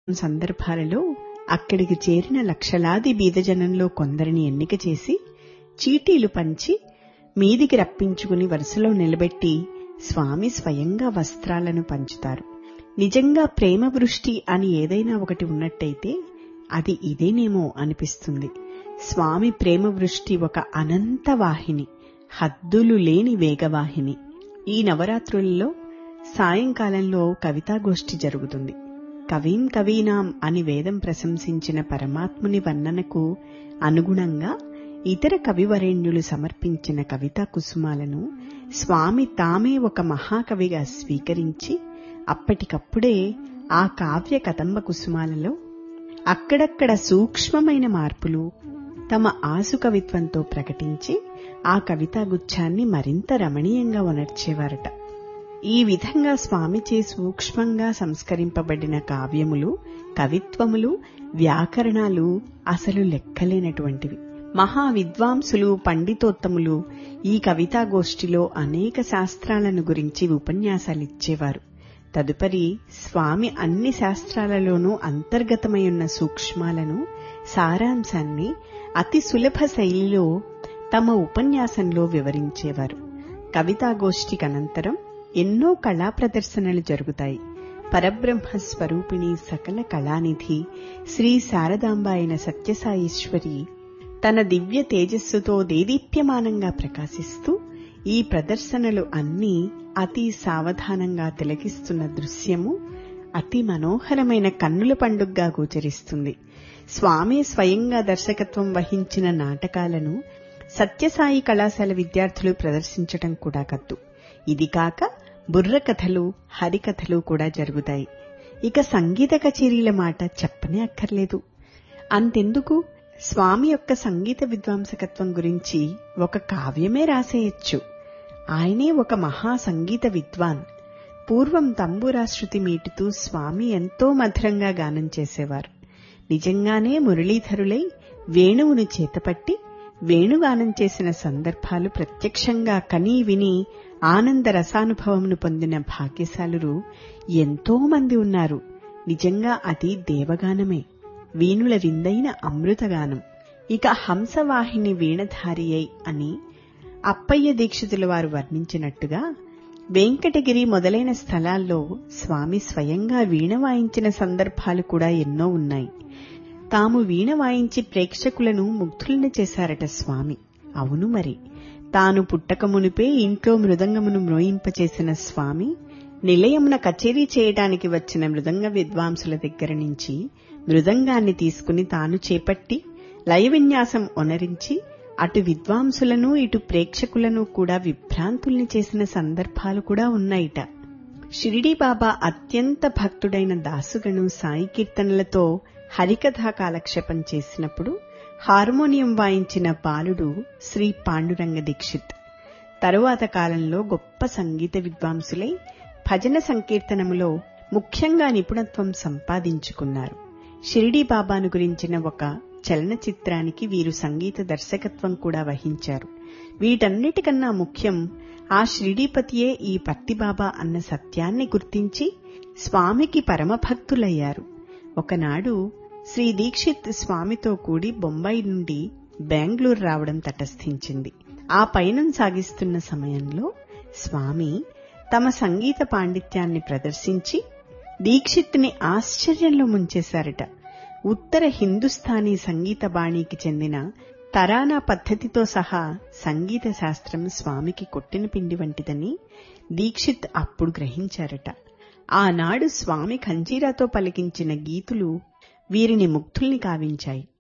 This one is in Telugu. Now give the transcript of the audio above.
సందర్భాలలో అక్కడికి చేరిన లక్షలాది బీదజనంలో కొందరిని ఎన్నిక చేసి చీటీలు పంచి మీదికి రప్పించుకుని వరుసలో నిలబెట్టి స్వామి స్వయంగా వస్త్రాలను పంచుతారు నిజంగా ప్రేమ వృష్టి అని ఏదైనా ఒకటి ఉన్నట్టయితే అది ఇదేనేమో అనిపిస్తుంది స్వామి ప్రేమ వృష్టి ఒక అనంత వాహిని హద్దులు లేని వేగవాహిని ఈ నవరాత్రులలో సాయంకాలంలో కవితాగోష్ఠి జరుగుతుంది కవీం కవీనాం అని వేదం ప్రశంసించిన పరమాత్ముని వర్ణనకు అనుగుణంగా ఇతర కవివరేణ్యులు సమర్పించిన కవితా కుసుమాలను స్వామి తామే ఒక మహాకవిగా స్వీకరించి అప్పటికప్పుడే ఆ కావ్య కదంబ కుసుమాలలో అక్కడక్కడ సూక్ష్మమైన మార్పులు తమ ఆసు కవిత్వంతో ప్రకటించి ఆ కవితాగుచ్ఛాన్ని మరింత రమణీయంగా ఉనర్చేవారట ఈ విధంగా స్వామిచే సూక్ష్మంగా సంస్కరింపబడిన కావ్యములు కవిత్వములు వ్యాకరణాలు అసలు లెక్కలేనటువంటివి మహా విద్వాంసులు పండితోత్తములు ఈ కవితాగోష్ఠిలో అనేక శాస్త్రాలను గురించి ఉపన్యాసాలిచ్చేవారు తదుపరి స్వామి అన్ని శాస్త్రాలలోనూ అంతర్గతమై ఉన్న సూక్ష్మాలను సారాంశాన్ని అతి సులభ శైలిలో తమ ఉపన్యాసంలో వివరించేవారు కవితాగోష్ఠికి అనంతరం ఎన్నో కళా ప్రదర్శనలు జరుగుతాయి పరబ్రహ్మ స్వరూపిణి సకల కళానిధి శ్రీ శారదాంబ అయిన సత్యసాయీశ్వరి తన దివ్య తేజస్సుతో దేదీప్యమానంగా ప్రకాశిస్తూ ఈ ప్రదర్శనలు అన్నీ అతి సావధానంగా తిలకిస్తున్న దృశ్యము అతి మనోహరమైన కన్నుల పండుగగా గోచరిస్తుంది స్వామి స్వయంగా దర్శకత్వం వహించిన నాటకాలను సత్యసాయి కళాశాల విద్యార్థులు ప్రదర్శించటం కూడా కద్దు ఇది కాక బుర్ర కథలు హరికథలు కూడా జరుగుతాయి ఇక సంగీత కచేరీల మాట చెప్పనే అక్కర్లేదు అంతెందుకు స్వామి యొక్క సంగీత విద్వాంసకత్వం గురించి ఒక కావ్యమే రాసేయచ్చు ఆయనే ఒక మహా సంగీత విద్వాన్ పూర్వం తంబూరా శృతి మీటుతూ స్వామి ఎంతో మధురంగా గానం చేసేవారు నిజంగానే మురళీధరులై వేణువును చేతపట్టి వేణుగానం చేసిన సందర్భాలు ప్రత్యక్షంగా కనీ విని ఆనంద రసానుభవంను పొందిన భాగ్యశాలురు ఎంతో మంది ఉన్నారు నిజంగా అది దేవగానమే వీణుల విందైన అమృతగానం ఇక హంసవాహిని వీణధారియై అని అప్పయ్య దీక్షితుల వారు వర్ణించినట్టుగా వెంకటగిరి మొదలైన స్థలాల్లో స్వామి స్వయంగా వీణ వాయించిన సందర్భాలు కూడా ఎన్నో ఉన్నాయి తాము వీణ వాయించి ప్రేక్షకులను ముగ్ధులను చేశారట స్వామి అవును మరి తాను పుట్టకమునిపే ఇంట్లో మృదంగమును మ్రోయింపచేసిన స్వామి నిలయమున కచేరీ చేయడానికి వచ్చిన మృదంగ విద్వాంసుల దగ్గర నుంచి మృదంగాన్ని తీసుకుని తాను చేపట్టి లయ విన్యాసం ఒనరించి అటు విద్వాంసులను ఇటు ప్రేక్షకులను కూడా విభ్రాంతుల్ని చేసిన సందర్భాలు కూడా ఉన్నాయిట షిరిడీ బాబా అత్యంత భక్తుడైన దాసుగను సాయి కీర్తనలతో హరికథా కాలక్షేపం చేసినప్పుడు హార్మోనియం వాయించిన బాలుడు శ్రీ పాండురంగ దీక్షిత్ తరువాత కాలంలో గొప్ప సంగీత విద్వాంసులై భజన సంకీర్తనములో ముఖ్యంగా నిపుణత్వం సంపాదించుకున్నారు షిరిడీ బాబాను గురించిన ఒక చలనచిత్రానికి వీరు సంగీత దర్శకత్వం కూడా వహించారు వీటన్నిటికన్నా ముఖ్యం ఆ షిరిడీపతియే ఈ పత్తిబాబా అన్న సత్యాన్ని గుర్తించి స్వామికి పరమభక్తులయ్యారు ఒకనాడు శ్రీ దీక్షిత్ స్వామితో కూడి బొంబాయి నుండి బెంగళూరు రావడం తటస్థించింది ఆ పయనం సాగిస్తున్న సమయంలో స్వామి తమ సంగీత పాండిత్యాన్ని ప్రదర్శించి దీక్షిత్ని ఆశ్చర్యంలో ముంచేశారట ఉత్తర హిందుస్థానీ సంగీత బాణీకి చెందిన తరానా పద్ధతితో సహా సంగీత శాస్త్రం స్వామికి కొట్టిన పిండి వంటిదని దీక్షిత్ అప్పుడు గ్రహించారట ఆనాడు స్వామి ఖంజీరాతో పలికించిన గీతులు వీరిని ముగ్ధుల్ని కావించాయి